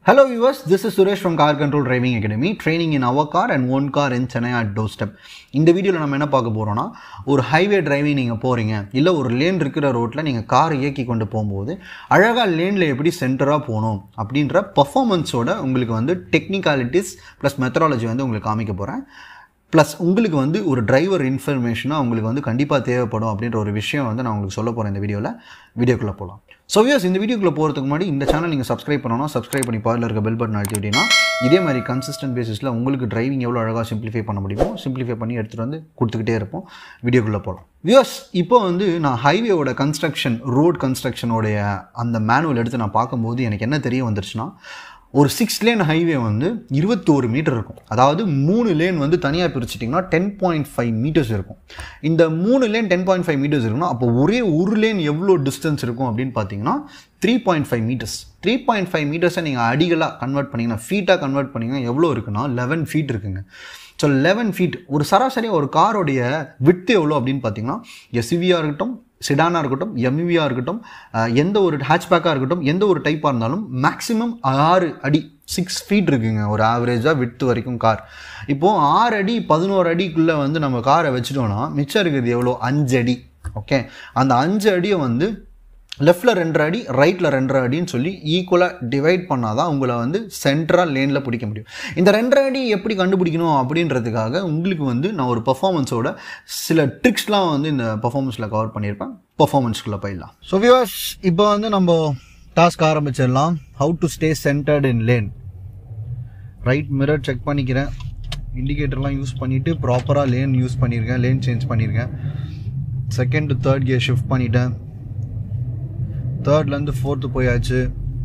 Hello viewers, this is Suresh from Car Control Driving Academy, training in our car and one car in Chennai at doorstep. இந்த வீடியோவில் நம்ம என்ன பார்க்க போகிறோம்னா ஒரு ஹைவே டிரைவிங் நீங்கள் போகிறீங்க இல்லை ஒரு லேன் இருக்கிற ரோட்டில் நீங்கள் கார் இயக்கி கொண்டு போகும்போது அழகாக லேனில் எப்படி சென்டராக போகணும் அப்படின்ற பர்ஃபார்மன்ஸோட உங்களுக்கு வந்து டெக்னிக்காலிட்டிஸ் ப்ளஸ் மெத்தடாலஜி வந்து உங்களுக்கு காமிக்க போகிறேன் ப்ளஸ் உங்களுக்கு வந்து ஒரு டிரைவர் இன்ஃபர்மேஷனாக உங்களுக்கு வந்து கண்டிப்பாக தேவைப்படும் அப்படின்ற ஒரு விஷயம் வந்து நான் உங்களுக்கு சொல்ல போகிறேன் இந்த வீடியோவில் வீடியோக்குள்ளே போகலாம் ஸோ வியூஸ் இந்த வீடியோக்குள்ளே போகிறதுக்கு முன்னாடி இந்த சேனல் நீங்கள் சப்ஸ்கிரைப் பண்ணணும் சப்ஸ்கிரைப் பண்ணி பாதில் இருக்க பெல் பட்டன் அழுத்தி விட்டீங்கன்னா இதே மாதிரி கன்சிஸ்டன்ட் பேசிஸில் உங்களுக்கு டிரைவிங் எவ்வளோ அழகாக சிம்பிளிஃபை பண்ண முடியுமோ சிம்பிளிஃபை பண்ணி எடுத்துகிட்டு வந்து கொடுத்துக்கிட்டே இருப்போம் வீடியோக்குள்ளே போகலாம் வியூஸ் இப்போ வந்து நான் ஹைவேவோட கன்ஸ்ட்ரக்ஷன் ரோட் கன்ஸ்ட்ரக்ஷனோடைய அந்த மேனுவல் எடுத்து நான் பார்க்கும்போது எனக்கு என்ன தெரிய வந்துருச்சுன்னா ஒரு சிக்ஸ் லேன் ஹைவே வந்து இருபத்தோரு மீட்டர் இருக்கும் அதாவது மூணு லேன் வந்து தனியாக பிரிச்சிட்டிங்கன்னா டென் பாயிண்ட் ஃபைவ் மீட்டர்ஸ் இருக்கும் இந்த மூணு lane ten point five metres இருக்குன்னா அப்போ ஒரே ஒரு லேன் எவ்வளோ டிஸ்டன்ஸ் இருக்கும் அப்படின்னு பார்த்தீங்கன்னா three point five metres three point five மீட்டர்ஸை நீங்கள் அடிகளாக கன்வெர்ட் பண்ணிங்கன்னா ஃபீட்டாக கன்வெர்ட் பண்ணிங்கன்னா எவ்வளோ இருக்குன்னா லெவன் ஃபீட் இருக்குங்க ஸோ லெவன் ஃபீட் ஒரு சராசரியாக ஒரு காரோடைய விட்டு எவ்வளோ அப்படின்னு பார்த்தீங்கன்னா எஸ்யூவியாக இருக்கட்டும் சிடானாக இருக்கட்டும் எம்யூவியாக இருக்கட்டும் எந்த ஒரு ஹேட்ச்பேக்காக இருக்கட்டும் எந்த ஒரு டைப்பாக இருந்தாலும் மேக்ஸிமம் ஆறு அடி சிக்ஸ் ஃபீட் இருக்குங்க ஒரு ஆவரேஜாக விட்டு வரைக்கும் கார் இப்போது ஆறு அடி பதினோரு அடிக்குள்ளே வந்து நம்ம காரை வச்சுட்டோன்னா மிச்சம் இருக்கிறது எவ்வளோ அஞ்சு அடி ஓகே அந்த அஞ்சு அடியை வந்து லெஃப்டில் ரெண்டரை அடி ரைட்டில் ரெண்டரை அடின்னு சொல்லி ஈக்குவலாக டிவைட் பண்ணால் தான் உங்களை வந்து சென்ட்ரல் லேனில் பிடிக்க முடியும் இந்த ரெண்டரை அடி எப்படி கண்டுபிடிக்கணும் அப்படின்றதுக்காக உங்களுக்கு வந்து நான் ஒரு பர்ஃபார்மன்ஸோட சில ட்ரிக்ஸ்லாம் வந்து இந்த பர்ஃபார்மன்ஸில் கவர் பண்ணியிருப்பேன் பர்ஃபார்மன்ஸ்குள்ளே போயிடலாம் ஸோ வியூவர்ஸ் இப்போ வந்து நம்ம டாஸ்க் ஆரம்பிச்சிடலாம் how to stay centred in lane right mirror check பண்ணிக்கிறேன் இண்டிகேட்டர்லாம் யூஸ் பண்ணிவிட்டு ப்ராப்பராக லேன் யூஸ் பண்ணியிருக்கேன் லேன் சேஞ்ச் பண்ணியிருக்கேன் செகண்ட் தேர்ட் கியர் ஷிஃப்ட் பண்ணிட்டேன் தேர்ட்லேருந்து ஃபோர்த்து போயாச்சு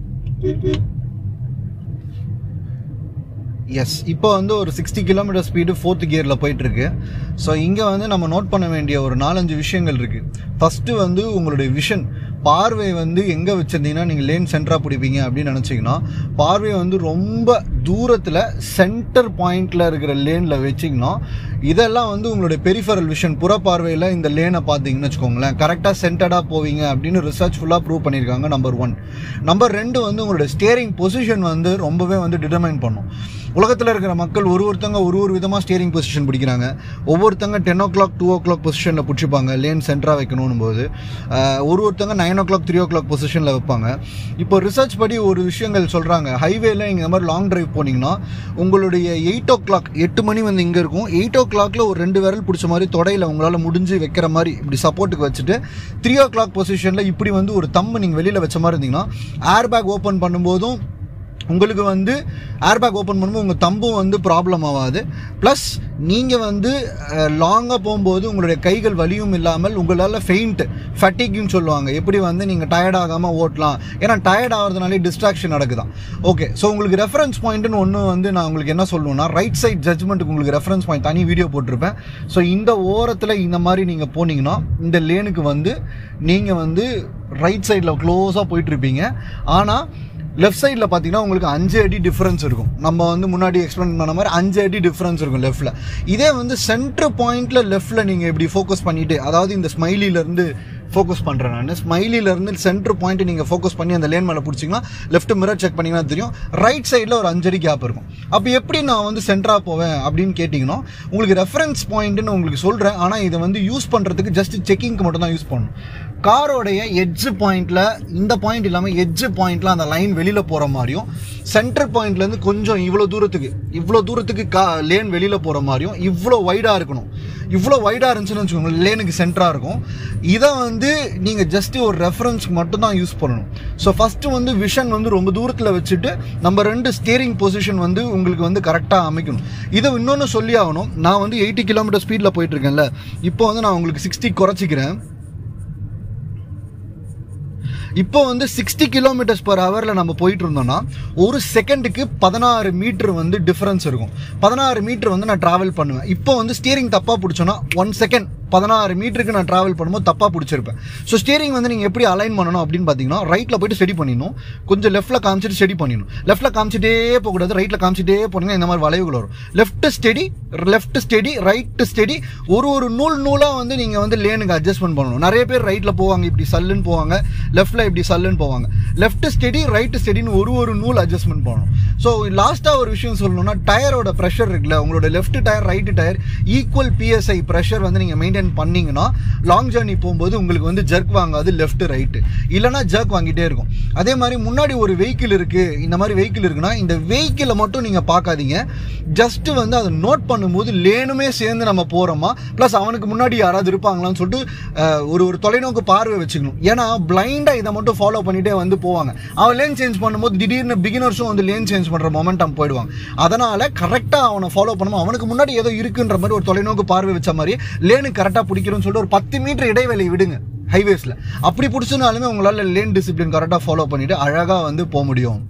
எஸ் இப்போ வந்து ஒரு சிக்ஸ்டி கிலோமீட்டர் ஸ்பீடு ஃபோர்த் கியரில் போயிட்டுருக்கு ஸோ இங்கே வந்து நம்ம நோட் பண்ண வேண்டிய ஒரு நாலஞ்சு விஷயங்கள் இருக்குது ஃபஸ்ட்டு வந்து உங்களுடைய விஷன் பார்வை வந்து எங்கே வச்சுருந்தீங்கன்னா நீங்கள் லேன் சென்டராக பிடிப்பீங்க அப்படின்னு நினச்சிங்கன்னா பார்வை வந்து ரொம்ப தூரத்தில் சென்டர் பாயிண்டில் இருக்கிற லேனில் வச்சிங்கன்னா இதெல்லாம் வந்து உங்களுடைய பெரிஃபரல் விஷன் புற பார்வையில் இந்த லேனை பார்த்தீங்கன்னு வச்சுக்கோங்களேன் கரெக்டாக சென்டர்டாக போவீங்க அப்படின்னு ரிசர்ச் ஃபுல்லாக ப்ரூவ் பண்ணியிருக்காங்க நம்பர் ஒன் நம்பர் ரெண்டு வந்து உங்களுடைய ஸ்டியரிங் பொசிஷன் வந்து ரொம்பவே வந்து டிட்டர்மைன் பண்ணும் உலகத்தில் இருக்கிற மக்கள் ஒரு ஒருத்தங்க ஒரு ஒரு விதமாக ஸ்டியரிங் பொசிஷன் பிடிக்கிறாங்க ஒவ்வொருத்தங்க ten o'clock two o'clock பொசிஷனில் பிடிச்சிப்பாங்க லேன் சென்டராக வைக்கணும் போது ஒரு ஒருத்தங்க nine o'clock three o'clock பொசிஷனில் வைப்பாங்க இப்போ ரிசர்ச் படி ஒரு விஷயங்கள் சொல்கிறாங்க ஹைவேல நீங்கள் இந்த மாதிரி லாங் டிரைவ் போனீங்கன்னா உங்களுடைய எயிட் ஓ கிளாக் எட்டு மணி வந்து இங்கே இருக்கும் எயிட் ஓ கிளாக்ல ஒரு ரெண்டு விரல் பிடிச்ச மாதிரி தொடையில் உங்களால் முடிஞ்சு வைக்கிற மாதிரி இப்படி சப்போர்ட்டுக்கு வச்சுட்டு த்ரீ ஓ கிளாக் பொசிஷனில் இப்படி வந்து ஒரு தம்மு நீங்கள் வெளியில் வச்ச மாதிரி இருந்தீங்கன்னா ஏர் பேக் ஓப்பன் பண்ணும்போதும் உங்களுக்கு வந்து ஏர்பேக் ஓப்பன் பண்ணும்போது உங்கள் தம்பும் வந்து ப்ராப்ளம் ஆகாது ப்ளஸ் நீங்கள் வந்து லாங்காக போகும்போது உங்களுடைய கைகள் வலியும் இல்லாமல் உங்களால் ஃபெயிண்ட் ஃபட்டிக்னு சொல்லுவாங்க எப்படி வந்து நீங்கள் டயர்ட் ஆகாமல் ஓட்டலாம் ஏன்னா டயர்ட் ஆகிறதுனாலே டிஸ்ட்ராக்ஷன் நடக்குதான் ஓகே ஸோ உங்களுக்கு ரெஃபரன்ஸ் பாயிண்ட்னு ஒன்று வந்து நான் உங்களுக்கு என்ன சொல்லணும்னா ரைட் சைட் ஜட்மெண்ட்டுக்கு உங்களுக்கு ரெஃபரன்ஸ் பாயிண்ட் தனி வீடியோ போட்டிருப்பேன் ஸோ இந்த ஓரத்தில் இந்த மாதிரி நீங்கள் போனீங்கன்னா இந்த லேனுக்கு வந்து நீங்கள் வந்து ரைட் சைடில் க்ளோஸாக போயிட்டுருப்பீங்க ஆனால் லெஃப்ட் சைடில் பார்த்தீங்கன்னா உங்களுக்கு அஞ்சு அடி டிஃப்ரென்ஸ் இருக்கும் நம்ம வந்து முன்னாடி எக்ஸ்பிளைன் பண்ண மாதிரி அஞ்சு அடி டிஃப்ரென்ஸ் இருக்கும் லெஃப்ட்டில் இதே வந்து சென்டர் பாயிண்டில் லெஃப்ட்டில் நீங்கள் இப்படி ஃபோக்கஸ் பண்ணிவிட்டு அதாவது இந்த ஸ்மைலிலேருந்து ஃபோக்கஸ் பண்ணுறேன் நான் ஸ்மைலிலேருந்து சென்டர் பாயிண்ட் நீங்கள் ஃபோக்கஸ் பண்ணி அந்த லேன் மேலே பிடிச்சிங்கன்னா லெஃப்ட் மிரர் செக் பண்ணிங்கன்னா தெரியும் ரைட் சைடில் ஒரு அஞ்சடி கேப் இருக்கும் அப்போ எப்படி நான் வந்து சென்டராக போவேன் அப்படின்னு கேட்டிங்கன்னா உங்களுக்கு ரெஃபரன்ஸ் பாயிண்ட்டுன்னு உங்களுக்கு சொல்கிறேன் ஆனால் இதை வந்து யூஸ் பண்ணுறதுக்கு ஜஸ்ட் செக்கிங்க்கு மட்டும் தான் யூஸ் பண்ணணும் காரோடைய எட்ஜ் பாயிண்டில் இந்த பாயிண்ட் இல்லாமல் எட்ஜ் பாயிண்டில் அந்த லைன் வெளியில் போகிற மாதிரியும் சென்டர் பாயிண்ட்லேருந்து கொஞ்சம் இவ்வளோ தூரத்துக்கு இவ்வளோ தூரத்துக்கு கா லேன் வெளியில் போகிற மாதிரியும் இவ்வளோ வைடாக இருக்கணும் இவ்வளோ வைடாக இருந்துச்சுன்னு வச்சுக்கோங்க லேனுக்கு சென்டராக இருக்கும் இதை வந்து நீங்கள் ஜஸ்ட்டு ஒரு ரெஃபரன்ஸ்க்கு மட்டும் தான் யூஸ் பண்ணணும் ஸோ ஃபஸ்ட்டு வந்து விஷன் வந்து ரொம்ப தூரத்தில் வச்சுட்டு நம்ம ரெண்டு ஸ்டியரிங் பொசிஷன் வந்து உங்களுக்கு வந்து கரெக்டாக அமைக்கணும் இதை இன்னொன்று சொல்லி ஆகணும் நான் வந்து எயிட்டி கிலோமீட்டர் ஸ்பீடில் போயிட்டுருக்கேன்ல இப்போ வந்து நான் உங்களுக்கு சிக்ஸ்டி குறைச்சிக்கிறேன் இப்போ வந்து சிக்ஸ்டி கிலோமீட்டர்ஸ் பர் ஹவரில் நம்ம போயிட்டு இருந்தோம்னா ஒரு செகண்டுக்கு பதினாறு மீட்டர் வந்து டிஃப்ரென்ஸ் இருக்கும் பதினாறு மீட்டர் வந்து நான் ட்ராவல் பண்ணுவேன் இப்போ வந்து ஸ்டியரிங் தப்பாக பிடிச்சோன்னா ஒன் செகண்ட் பதினாறு மீட்டருக்கு நான் ட்ராவல் பண்ணும்போது தப்பாக பிடிச்சிருப்பேன் ஸோ ஸ்டியரிங் வந்து நீங்கள் எப்படி அலைன் பண்ணணும் அப்படின்னு பார்த்தீங்கன்னா ரைட்டில் போயிட்டு ஸ்டடி பண்ணிடணும் கொஞ்சம் லெஃப்ட்டில் காமிச்சிட்டு ஸ்டடி பண்ணிடணும் லெஃப்ட்டில் காமிச்சிட்டே போகக்கூடாது ரைட்டில் காமிச்சிட்டே போனீங்கன்னா இந்த மாதிரி வளைவுகள் வரும் left steady left steady right steady ஒரு ஒரு நூல் நூலாக வந்து நீங்கள் வந்து லேனுக்கு அட்ஜஸ்ட்மெண்ட் பண்ணணும் நிறைய பேர் ரைட்டில் போவாங்க இப்படி சல்லுன்னு போவாங்க லெஃப்ட்டில் இப்படி சல்லுன்னு போவாங்க லெஃப்ட் ஸ்டடி ரைட் ஸ்டடின்னு ஒரு ஒரு நூல் அட்ஜஸ்ட்மெண்ட் பண்ணணும் ஸோ லாஸ்ட்டாக ஒரு விஷயம் சொல்லணும்னா டயரோட ப்ரெஷர் இருக்குல்ல உங்களோட left tyre right tyre equal PSI pressure வந்து நீங்கள் மெயின்டைன் பண்ணீங்கன்னா லாங் ஜர்னி போகும்போது உங்களுக்கு வந்து ஜர்க் வாங்காது லெஃப்ட் ரைட்டு இல்லைனா ஜர்க் வாங்கிட்டே இருக்கும் அதே மாதிரி முன்னாடி ஒரு வெஹிக்கிள் இருக்குது இந்த மாதிரி வெஹிக்கிள் இருக்குன்னா இந்த வெஹிக்கிளை மட்டும் நீங்கள் பார்க்காதீங்க ஜஸ்ட் வந்து அதை நோட் பண்ணும்போது லேனுமே சேர்ந்து நம்ம போகிறோமா ப்ளஸ் அவனுக்கு முன்னாடி யாராவது இருப்பாங்களான்னு சொல்லிட்டு அஹ், ஒரு ஒரு தொலைநோக்கு பார்வை வச்சுக்கணும் ஏன்னா பிளைண்டாக இதை மட்டும் ஃபாலோ பண்ணிட்டே வந்து போவாங்க அவன் லேன் சேஞ்ச் பண்ணும்போது திடீர்னு பிகினர்ஸும் வந்து லேன் சேஞ்ச் பண்ணுற மொமெண்டம் போயிடுவாங்க அதனால் கரெக்டாக அவனை ஃபாலோ பண்ணணும் அவனுக்கு முன்னாடி ஏதோ இருக்குன்ற மாதிரி ஒரு தொலைநோக்கு பார்வை வச்ச மாதிரி லேனு கரெக்டாக பிடிக்கணும்னு சொல்லிட்டு ஒரு பத்து மீட்டர் இடைவெளி விடுங்க ஹைவேஸில் அப்படி பிடிச்சினாலுமே உங்களால் லேன் டிசிப்ளின் கரெக்டாக ஃபாலோ பண்ணிட்டு அழகாக வந்து போக முடியும்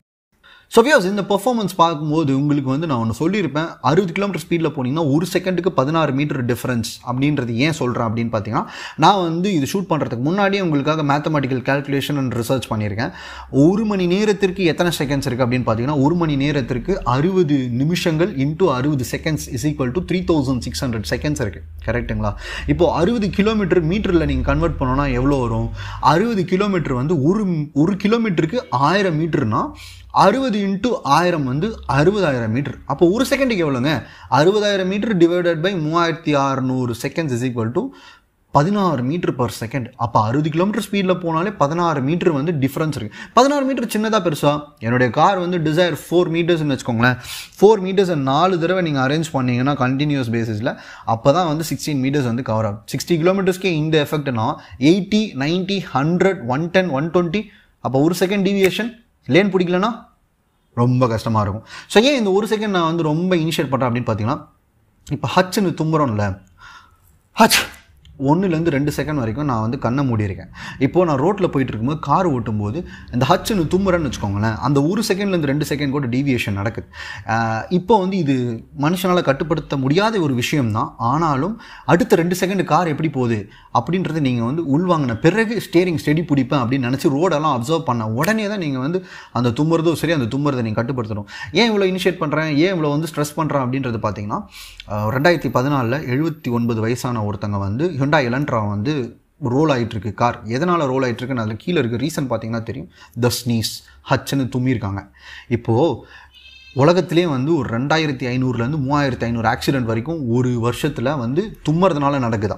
ஸோ வியோஸ் இந்த பெர்ஃபார்மன்ஸ் பார்க்கும்போது உங்களுக்கு வந்து நான் ஒன்று சொல்லியிருப்பேன் அறுபது கிலோமீட்டர் ஸ்பீடில் போனீங்கன்னா ஒரு செகண்டுக்கு பதினாறு மீட்டர் டிஃபரன்ஸ் அப்படின்றது ஏன் சொல்கிறேன் அப்படின்னு பார்த்தீங்கன்னா நான் வந்து இது ஷூட் பண்ணுறதுக்கு முன்னாடியே உங்களுக்காக மேத்தமெட்டிக்கல் கால்குலேஷன் அண்ட் ரிசர்ச் பண்ணியிருக்கேன் ஒரு மணி நேரத்திற்கு எத்தனை செகண்ட்ஸ் இருக்குது அப்படின்னு பார்த்தீங்கன்னா ஒரு மணி நேரத்திற்கு அறுபது நிமிஷங்கள் இன்டூ அறுபது seconds is equal to three thousand six hundred seconds இருக்குது கரெக்ட்டுங்களா இப்போ அறுபது கிலோமீட்டர் மீட்டரில் நீங்கள் கன்வெர்ட் பண்ணோன்னா எவ்வளோ வரும் அறுபது கிலோமீட்டர் வந்து ஒரு ஒரு கிலோமீட்டருக்கு ஆயிரம் மீட்டர்னா அறுபது இன்ட்டு ஆயிரம் வந்து அறுபதாயிரம் மீட்டர் அப்போ ஒரு செகண்டுக்கு எவ்வளோங்க அறுபதாயிரம் மீட்டர் டிவைடட் பை மூவாயிரத்தி அறநூறு செகண்ட்ஸ் இஸ் ஈக்குவல் டு பதினாறு மீட்டர் பர் செகண்ட் அப்போ அறுபது கிலோமீட்டர் ஸ்பீடில் போனாலே பதினாறு மீட்டர் வந்து டிஃப்ரென்ஸ் இருக்குது பதினாறு மீட்டர் சின்னதாக பெருசா என்னுடைய கார் வந்து டிசைர் ஃபோர் மீட்டர்ஸ்னு வச்சுக்கோங்களேன் ஃபோர் மீட்டர்ஸை நாலு தடவை நீங்கள் அரேஞ்ச் பண்ணீங்கன்னா கண்டினியூஸ் பேசிஸில் அப்போ தான் வந்து சிக்ஸ்டீன் மீட்டர்ஸ் வந்து கவர் ஆகும் சிக்ஸ்டி கிலோமீட்டர்ஸ்க்கே இந்த எஃபெக்ட்னா eighty ninety hundred one ten one twenty அப்போ ஒரு செகண்ட் டீவியேஷன் லேன் பிடிக்கலனா ரொம்ப கஷ்டமாக இருக்கும் ஸோ ஏன் இந்த ஒரு செகண்ட் நான் வந்து ரொம்ப இனிஷியேட் பண்ணுறேன் அப்படின்னு பார்த்தீங்கன்னா இப்போ ஹச்சுன்னு தும்புறோம்ல ஹச் ஒன்றுலேருந்து ரெண்டு செகண்ட் வரைக்கும் நான் வந்து கண்ணை மூடியிருக்கேன் இப்போது நான் ரோட்டில் போயிட்டு இருக்கும்போது கார் ஓட்டும்போது இந்த ஹச்சுன்னு தும்புறேன்னு வச்சுக்கோங்களேன் அந்த ஒரு செகண்ட்லேருந்து ரெண்டு செகண்ட் கூட டீவியேஷன் நடக்குது ஆஹ் இப்போ வந்து இது மனுஷனால் கட்டுப்படுத்த முடியாத ஒரு விஷயம்தான் ஆனாலும் அடுத்த ரெண்டு செகண்ட் கார் எப்படி போகுது அப்படின்றத நீங்கள் வந்து உள்வாங்கின பிறகு ஸ்டேரிங் ஸ்டெடி பிடிப்பேன் அப்படின்னு நினச்சி ரோடெல்லாம் அப்சர்வ் பண்ண உடனே தான் நீங்கள் வந்து அந்த தும்புறதும் சரி அந்த தும்புறதை நீங்கள் கட்டுப்படுத்தணும் ஏன் இவ்வளோ இனிஷியேட் பண்ணுறேன் ஏன் இவ்வளோ வந்து ஸ்ட்ரெஸ் பண்ணுறேன் அப்படின்றது பார்த்தீங்கன்னா ஆஹ் ரெண்டாயிரத்தி பதினாலில் எழுபத்தி ஒன்பது வயசான ஒருத்தங்க வந்து ஹுண்டா எலன்ட்ரா வந்து ரோல் ஆயிட்டு இருக்கு கார் எதனால் ரோல் ஆயிட்டு இருக்குன்னு அதில் கீழே இருக்க ரீசன் பார்த்தீங்கன்னா தெரியும் த ஸ்னீஸ் ஹச்சுன்னு தும்மியிருக்காங்க இப்போது உலகத்திலே வந்து ஒரு ரெண்டாயிரத்தி ஐநூறுலேருந்து மூவாயிரத்தி ஐநூறு ஆக்சிடென்ட் வரைக்கும் ஒரு வருஷத்தில் வந்து தும்மறதுனால நடக்குதான்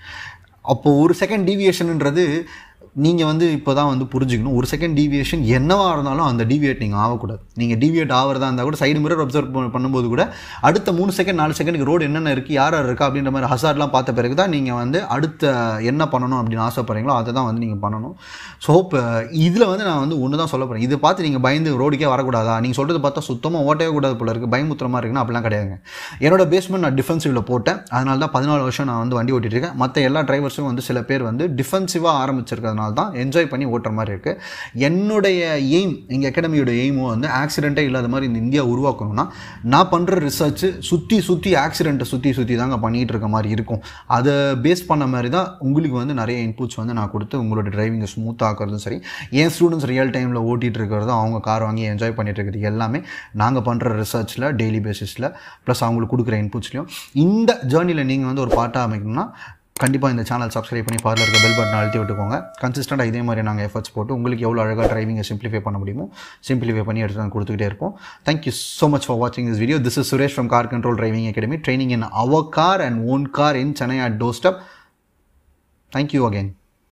அப்போது ஒரு செகண்ட் டீவியேஷன்ன்றது நீங்கள் வந்து இப்போ தான் வந்து புரிஞ்சுக்கணும் ஒரு செகண்ட் டீவியேஷன் என்னவாக இருந்தாலும் அந்த டீவியேட் நீங்கள் ஆகக்கூடாது நீங்கள் டீவியேட் ஆகிறதா இருந்தால் கூட சைடு மிரர் அப்சர்வ் பண்ணும்போது கூட அடுத்த மூணு செகண்ட் நாலு செகண்டுக்கு ரோடு என்னென்ன இருக்குது யார் யார் இருக்கா அப்படின்ற மாதிரி ஹசார்ட்லாம் பார்த்த பிறகு தான் நீங்கள் வந்து அடுத்த என்ன பண்ணணும் அப்படின்னு ஆசைப்படுறீங்களோ அதை தான் வந்து நீங்கள் பண்ணணும் ஸோ இப்போ இதில் வந்து நான் வந்து ஒன்று தான் சொல்ல போகிறேன் இதை பார்த்து நீங்கள் பயந்து ரோடுக்கே வரக்கூடாதா நீங்கள் சொல்கிறது பார்த்தா சுத்தமாக ஓட்டவே கூடாது போல இருக்குது பயமுத்துற மாதிரி இருக்குன்னா அப்படிலாம் கிடையாதுங்க என்னோட பேஸ்மெண்ட் நான் டிஃபென்சிவில் போட்டேன் அதனால தான் பதினாலு வருஷம் நான் வந்து வண்டி ஓட்டிட்டு இருக்கேன் மற்ற எல்லா டிரைவர்ஸும் வந்து சில பேர் வந்து டிஃபென்சிவாக ஆரம்பிச்சிருக்கிறதுனால தான் என்ஜாய் பண்ணி ஓட்டுற மாதிரி இருக்குது என்னுடைய எய்ம் எங்கள் அகாடமியோட எய்மும் வந்து ஆக்சிடென்ட்டே இல்லாத மாதிரி இந்த இந்தியா உருவாக்கணும்னா நான் பண்ணுற ரிசர்ச் சுற்றி சுற்றி ஆக்சிடென்ட்டை சுற்றி சுற்றி தாங்க பண்ணிகிட்டு இருக்க மாதிரி இருக்கும் அதை பேஸ் பண்ண மாதிரி தான் உங்களுக்கு வந்து நிறைய இன்புட்ஸ் வந்து நான் கொடுத்து உங்களோட டிரைவிங்கை ஸ்மூத் ஆக்கிறதும் சரி என் ஸ்டூடெண்ட்ஸ் ரியல் டைமில் ஓட்டிகிட்டு இருக்கிறதும் அவங்க கார் வாங்கி என்ஜாய் பண்ணிட்டு இருக்கிறது எல்லாமே நாங்கள் பண்ணுற ரிசர்ச்சில் டெய்லி பேசிஸில் ப்ளஸ் அவங்களுக்கு கொடுக்குற இன்புட்ஸ்லையும் இந்த ஜேர்னியில் நீங்கள் வந்து ஒரு பாட்டாக அமைக்கணும்னா கண்டிப்பாக இந்த சேனல் சப்ஸ்கிரைப் பண்ணி பார்ல இருக்க பெல் பட்டன் அழுத்தி விட்டுக்கோங்க கன்சிஸ்டண்டாக இதே மாதிரி நாங்கள் எஃபர்ட்ஸ் போட்டு உங்களுக்கு எவ்வளோ அழகாக டிரைவிங்கை சிம்பிளிஃபை பண்ண முடியுமோ சிம்பிளிஃபை பண்ணி எடுத்து வந்து கொடுத்துக்கிட்டே இருப்போம் தேங்க்யூ ஸோ மச் ஃபார் வாட்சிங் this video this is Suresh from Car Control Driving Academy training in our car and own car in Chennai at doorstep thank you again